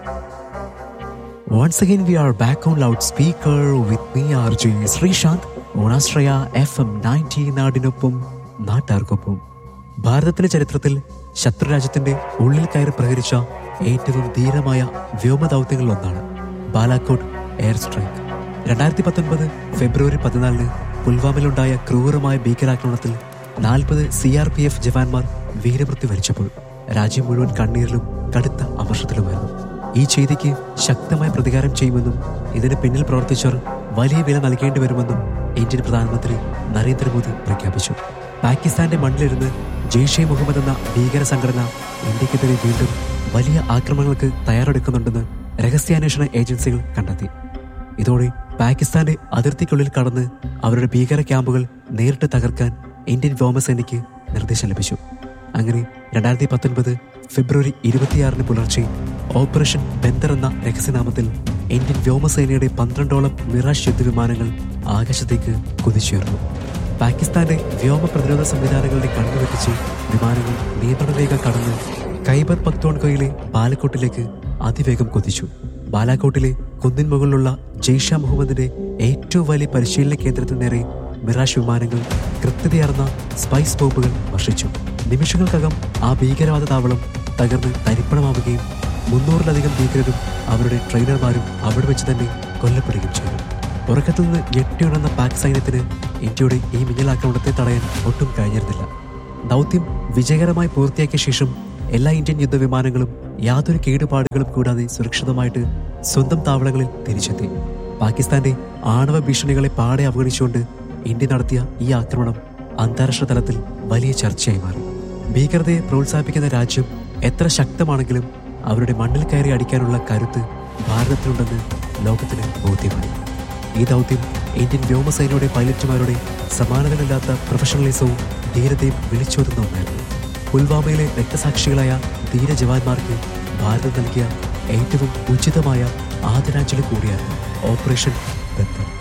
Once again, we are back on loudspeaker with me, RJ Sreesanth ഓണാശ്രയ F M ninety നാടിനൊപ്പം നാട്ടാർക്കൊപ്പം ഭാരതത്തിന്റെ ചരിത്രത്തിൽ ശത്രുരാജ്യത്തിന്റെ ഉള്ളിൽ കയറി പ്രഹരിച്ച ഏറ്റവും ധീരമായ വ്യോമദൗത്യങ്ങളിലൊന്നാണ് ബാലാക്കോട്ട് എയർ സ്ട്രൈക്ക് രണ്ടായിരത്തി പത്തൊൻപത് ഫെബ്രുവരി പതിനാലിന് പുൽവാമയിലുണ്ടായ ക്രൂരമായ ഭീകരാക്രമണത്തിൽ നാൽപ്പത് സി ആർ പി എഫ് ജവാന്മാർ വീരമൃത്യു വരിച്ചപ്പോൾ രാജ്യം മുഴുവൻ കണ്ണീരിലും കടുത്ത അമർഷത്തിലുമായിരുന്നു ഈ ചെയ്തിക്ക് ശക്തമായ പ്രതികാരം ചെയ്യുമെന്നും ഇതിന് പിന്നിൽ പ്രവർത്തിച്ചവർ വലിയ വില നൽകേണ്ടി വരുമെന്നും ഇന്ത്യൻ പ്രധാനമന്ത്രി നരേന്ദ്രമോദി പ്രഖ്യാപിച്ചു പാകിസ്ഥാന്റെ മണ്ണിലിരുന്ന് ജെയ്ഷെ മുഹമ്മദ് എന്ന ഭീകര സംഘടന ഇന്ത്യക്കെതിരെ വീണ്ടും വലിയ ആക്രമണങ്ങൾക്ക് തയ്യാറെടുക്കുന്നുണ്ടെന്ന് രഹസ്യാന്വേഷണ ഏജൻസികൾ കണ്ടെത്തി ഇതോടെ പാകിസ്ഥാന്റെ അതിർത്തിക്കുള്ളിൽ കടന്ന് അവരുടെ ഭീകര ക്യാമ്പുകൾ നേരിട്ട് തകർക്കാൻ ഇന്ത്യൻ വ്യോമസേനയ്ക്ക് നിർദ്ദേശം ലഭിച്ചു അങ്ങനെ രണ്ടായിരത്തി പത്തൊൻപത് ഫെബ്രുവരി ഇരുപത്തിയാറിന് പുലർച്ചെ ഓപ്പറേഷൻ ബന്ദർ എന്ന രഹസ്യനാമത്തിൽ ഇന്ത്യൻ വ്യോമസേനയുടെ പന്ത്രണ്ടോളം മിറാഷ് യുദ്ധവിമാനങ്ങൾ ആകാശത്തേക്ക് കുതിച്ചുയർന്നു പാകിസ്ഥാന്റെ വ്യോമ പ്രതിരോധ സംവിധാനങ്ങളുടെ കണ്ണുവെട്ടിച്ച് വിമാനങ്ങൾ നിയന്ത്രണരേഖ കടന്ന് ഖൈബർ പക്തോൺകോയിലെ ബാലക്കോട്ടിലേക്ക് അതിവേഗം കുതിച്ചു ബാലാക്കോട്ടിലെ കുന്നിൻ മുകളിലുള്ള ജെയ്ഷ മുഹമ്മദിന്റെ ഏറ്റവും വലിയ പരിശീലന കേന്ദ്രത്തിന് നേരെ മിറാഷ് വിമാനങ്ങൾ കൃത്യതയാർന്ന സ്പൈസ് ബോംബുകൾ വർഷിച്ചു നിമിഷങ്ങൾക്കകം ആ ഭീകരവാദ താവളം തകർന്ന് തരിപ്പണമാവുകയും മുന്നൂറിലധികം ഭീകരരും അവരുടെ ട്രെയിനർമാരും അവിടെ വെച്ച് തന്നെ കൊല്ലപ്പെടുകയും ചെയ്തു ഉറക്കത്തിൽ നിന്ന് ഞെട്ടിയുണർന്ന പാക് സൈന്യത്തിന് ഇന്ത്യയുടെ ഈ മിന്നലാക്രമണത്തെ തടയാൻ ഒട്ടും കഴിഞ്ഞിരുന്നില്ല ദൗത്യം വിജയകരമായി പൂർത്തിയാക്കിയ ശേഷം എല്ലാ ഇന്ത്യൻ യുദ്ധവിമാനങ്ങളും യാതൊരു കേടുപാടുകളും കൂടാതെ സുരക്ഷിതമായിട്ട് സ്വന്തം താവളങ്ങളിൽ തിരിച്ചെത്തി പാകിസ്ഥാന്റെ ആണവ ഭീഷണികളെ പാടെ അവഗണിച്ചുകൊണ്ട് ഇന്ത്യ നടത്തിയ ഈ ആക്രമണം അന്താരാഷ്ട്ര തലത്തിൽ വലിയ ചർച്ചയായി മാറി ഭീകരതയെ പ്രോത്സാഹിപ്പിക്കുന്ന രാജ്യം എത്ര ശക്തമാണെങ്കിലും അവരുടെ മണ്ണിൽ കയറി അടിക്കാനുള്ള കരുത്ത് ഭാരതത്തിലുണ്ടെന്ന് ലോകത്തിന് ബോധ്യമായി ഈ ദൗത്യം ഇന്ത്യൻ വ്യോമസേനയുടെ പൈലറ്റുമാരുടെ സമാനതകളില്ലാത്ത പ്രൊഫഷണലിസവും ധീരതയും വിളിച്ചോതുന്ന ഒന്നായിരുന്നു പുൽവാമയിലെ രക്തസാക്ഷികളായ ധീര ജവാന്മാർക്ക് ഭാരതം നൽകിയ ഏറ്റവും ഉചിതമായ ആദരാഞ്ജലി കൂടിയായിരുന്നു ഓപ്പറേഷൻ ബന്ധം